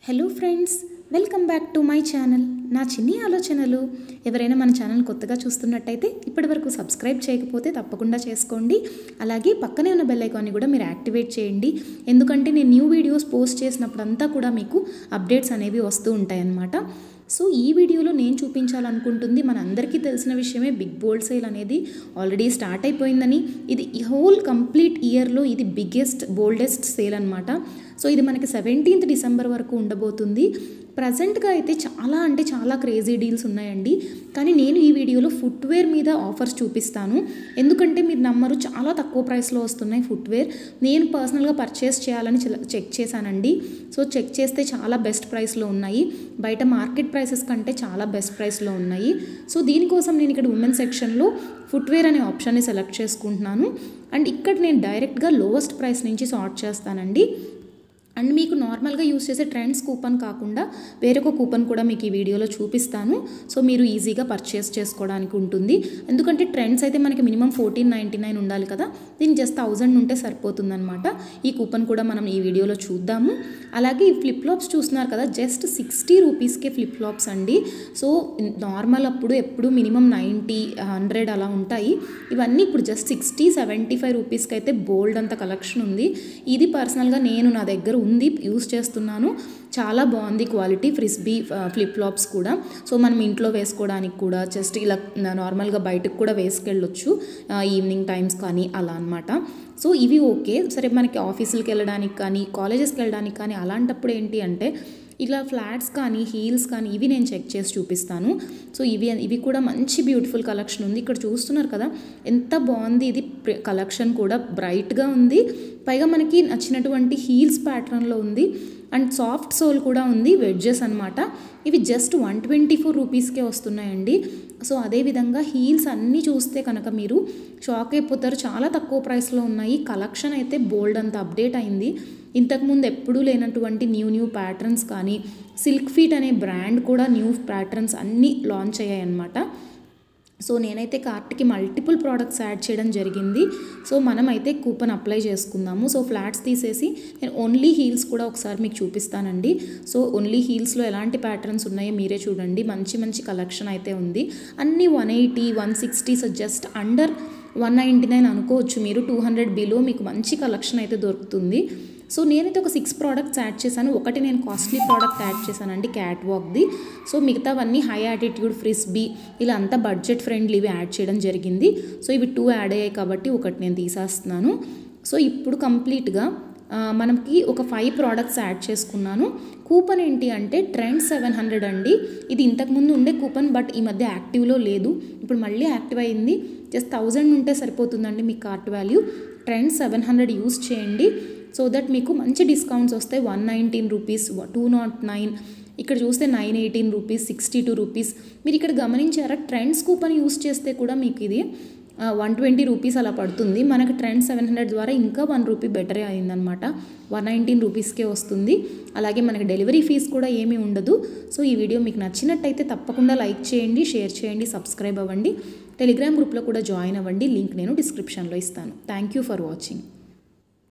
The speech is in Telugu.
hello friends welcome back to my channel నా చిన్ని ఆలోచనలు ఎవరైనా మన ఛానల్ కొత్తగా చూస్తున్నట్టయితే ఇప్పటివరకు సబ్స్క్రైబ్ చేయకపోతే తప్పకుండా చేసుకోండి అలాగే పక్కనే ఉన్న బెల్ ఐకాన్ని కూడా మీరు యాక్టివేట్ చేయండి ఎందుకంటే నేను న్యూ వీడియోస్ పోస్ట్ చేసినప్పుడంతా కూడా మీకు అప్డేట్స్ అనేవి వస్తూ ఉంటాయన్నమాట సో ఈ వీడియోలో నేను చూపించాలనుకుంటుంది మన అందరికీ తెలిసిన విషయమే బిగ్ బోల్డ్ సేల్ అనేది ఆల్రెడీ స్టార్ట్ అయిపోయిందని ఇది ఈ హోల్ కంప్లీట్ ఇయర్లో ఇది బిగ్గెస్ట్ బోల్డెస్ట్ సేల్ అనమాట సో ఇది మనకి సెవెంటీన్త్ డిసెంబర్ వరకు ఉండబోతుంది ప్రజెంట్గా అయితే చాలా అంటే చాలా క్రేజీ డీల్స్ ఉన్నాయండి కానీ నేను ఈ వీడియోలో ఫుట్వేర్ మీద ఆఫర్స్ చూపిస్తాను ఎందుకంటే మీరు నమ్మరు చాలా తక్కువ ప్రైస్లో వస్తున్నాయి ఫుట్వేర్ నేను పర్సనల్గా పర్చేస్ చేయాలని చెక్ చేశానండి సో చెక్ చేస్తే చాలా బెస్ట్ ప్రైస్లో ఉన్నాయి బయట మార్కెట్ ప్రైసెస్ కంటే చాలా బెస్ట్ ప్రైస్లో ఉన్నాయి సో దీనికోసం నేను ఇక్కడ ఉమెన్ సెక్షన్లో ఫుట్వేర్ అనే ఆప్షన్ని సెలెక్ట్ చేసుకుంటున్నాను అండ్ ఇక్కడ నేను డైరెక్ట్గా లోవెస్ట్ ప్రైస్ నుంచి సార్ట్ చేస్తానండి అండ్ మీకు నార్మల్గా యూస్ చేసే ట్రెండ్స్ కూపన్ కాకుండా వేరొక కూపన్ కూడా మీకు ఈ వీడియోలో చూపిస్తాను సో మీరు ఈజీగా పర్చేస్ చేసుకోవడానికి ఉంటుంది ఎందుకంటే ట్రెండ్స్ అయితే మనకి మినిమం ఫోర్టీన్ నైంటీ నైన్ ఉండాలి కదా దీనికి జస్ట్ థౌజండ్ ఉంటే సరిపోతుందన్నమాట ఈ కూపన్ కూడా మనం ఈ వీడియోలో చూద్దాము అలాగే ఈ ఫ్లిప్ ఫ్లాప్స్ చూస్తున్నారు కదా జస్ట్ సిక్స్టీ రూపీస్కే ఫ్లిప్ ఫ్లాప్స్ అండి సో నార్మల్ అప్పుడు ఎప్పుడు మినిమం నైంటీ హండ్రెడ్ అలా ఉంటాయి ఇవన్నీ ఇప్పుడు జస్ట్ సిక్స్టీ సెవెంటీ ఫైవ్ రూపీస్కి అయితే బోల్డ్ అంత కలెక్షన్ ఉంది ఇది పర్సనల్గా నేను నా దగ్గర ఉంది యూస్ చేస్తున్నాను చాలా బాగుంది క్వాలిటీ ఫ్రిస్బీ ఫ్లిప్ ఫ్లాప్స్ కూడా సో మనం ఇంట్లో వేసుకోవడానికి కూడా జస్ట్ ఇలా నార్మల్గా బయటకు కూడా వేసుకెళ్ళొచ్చు ఈవినింగ్ టైమ్స్ కానీ అలా అనమాట సో ఇవి ఓకే సరే మనకి ఆఫీసులకు వెళ్ళడానికి కానీ కాలేజెస్కి వెళ్ళడానికి కానీ అలాంటప్పుడు ఏంటి అంటే ఇలా ఫ్లాట్స్ కానీ హీల్స్ కానీ ఇవి నేను చెక్ చేసి చూపిస్తాను సో ఇవి ఇవి కూడా మంచి బ్యూటిఫుల్ కలెక్షన్ ఉంది ఇక్కడ చూస్తున్నారు కదా ఎంత బాగుంది ఇది కలెక్షన్ కూడా బ్రైట్గా ఉంది పైగా మనకి నచ్చినటువంటి హీల్స్ ప్యాటర్న్లో ఉంది అండ్ సాఫ్ట్ సోల్ కూడా ఉంది వెడ్జెస్ అనమాట ఇవి జస్ట్ వన్ ట్వంటీ ఫోర్ రూపీస్కే వస్తున్నాయండి సో అదేవిధంగా హీల్స్ అన్నీ చూస్తే కనుక మీరు షాక్ అయిపోతారు చాలా తక్కువ ప్రైస్లో ఉన్నాయి కలెక్షన్ అయితే బోల్డ్ అంత అప్డేట్ అయింది ఇంతకుముందు ఎప్పుడూ లేనటువంటి న్యూ న్యూ ప్యాటర్న్స్ కానీ సిల్క్ ఫీట్ అనే బ్రాండ్ కూడా న్యూ ప్యాటర్న్స్ అన్నీ లాంచ్ అయ్యాయి అన్నమాట సో నేనైతే కార్ట్కి మల్టిపుల్ ప్రోడక్ట్స్ యాడ్ చేయడం జరిగింది సో మనమైతే కూపన్ అప్లై చేసుకుందాము సో ఫ్లాట్స్ తీసేసి నేను ఓన్లీ హీల్స్ కూడా ఒకసారి మీకు చూపిస్తానండి సో ఓన్లీ హీల్స్లో ఎలాంటి ప్యాటర్న్స్ ఉన్నాయో మీరే చూడండి మంచి మంచి కలెక్షన్ అయితే ఉంది అన్నీ one eighty one sixty so just under one ninety nine అనుకోవచ్చు మీరు టూ హండ్రెడ్ బిలో మీకు మంచి కలెక్షన్ అయితే దొరుకుతుంది సో నేనైతే ఒక సిక్స్ ప్రోడక్ట్స్ యాడ్ చేశాను ఒకటి నేను కాస్ట్లీ ప్రోడక్ట్ యాడ్ చేశానండి క్యాట్ వాక్ది సో మిగతావన్నీ హై యాటిట్యూడ్ ఫ్రిస్బీ ఇలా అంతా బడ్జెట్ ఫ్రెండ్లీవి యాడ్ చేయడం జరిగింది సో ఇవి టూ యాడ్ అయ్యాయి కాబట్టి ఒకటి నేను తీసేస్తున్నాను సో ఇప్పుడు కంప్లీట్గా మనకి ఒక ఫైవ్ ప్రోడక్ట్స్ యాడ్ చేసుకున్నాను కూపన్ ఏంటి అంటే ట్రెండ్ సెవెన్ హండ్రెడ్ అండి ఇది ఇంతకుముందు ఉండే కూపన్ బట్ ఈ మధ్య యాక్టివ్లో లేదు ఇప్పుడు మళ్ళీ యాక్టివ్ అయింది జస్ట్ థౌజండ్ ఉంటే సరిపోతుందండి మీ cart value trend seven hundred use చేయండి సో దట్ మీకు మంచి డిస్కౌంట్స్ వస్తాయి one nineteen rupees two nought nine ఇక్కడ చూస్తే nine eighteen rupees sixty two rupees మీరు ఇక్కడ గమనించారా ట్రెండ్స్ కూపన్ యూస్ చేస్తే కూడా మీకు ఇది వన్ ట్వంటీ రూపీస్ అలా పడుతుంది మనకి ట్రెండ్ సెవెన్ హండ్రెడ్ ద్వారా ఇంకా వన్ రూపీ బెటరే అయిందనమాట వన్ నైన్టీన్ రూపీస్కే వస్తుంది అలాగే మనకి డెలివరీ ఫీజ్ కూడా ఏమీ ఉండదు సో ఈ వీడియో మీకు నచ్చినట్టయితే తప్పకుండా లైక్ చేయండి షేర్ చేయండి సబ్స్క్రైబ్ అవ్వండి టెలిగ్రామ్ గ్రూప్లో కూడా జాయిన్ అవ్వండి లింక్ నేను డిస్క్రిప్షన్లో ఇస్తాను థ్యాంక్ యూ ఫర్ వాచింగ్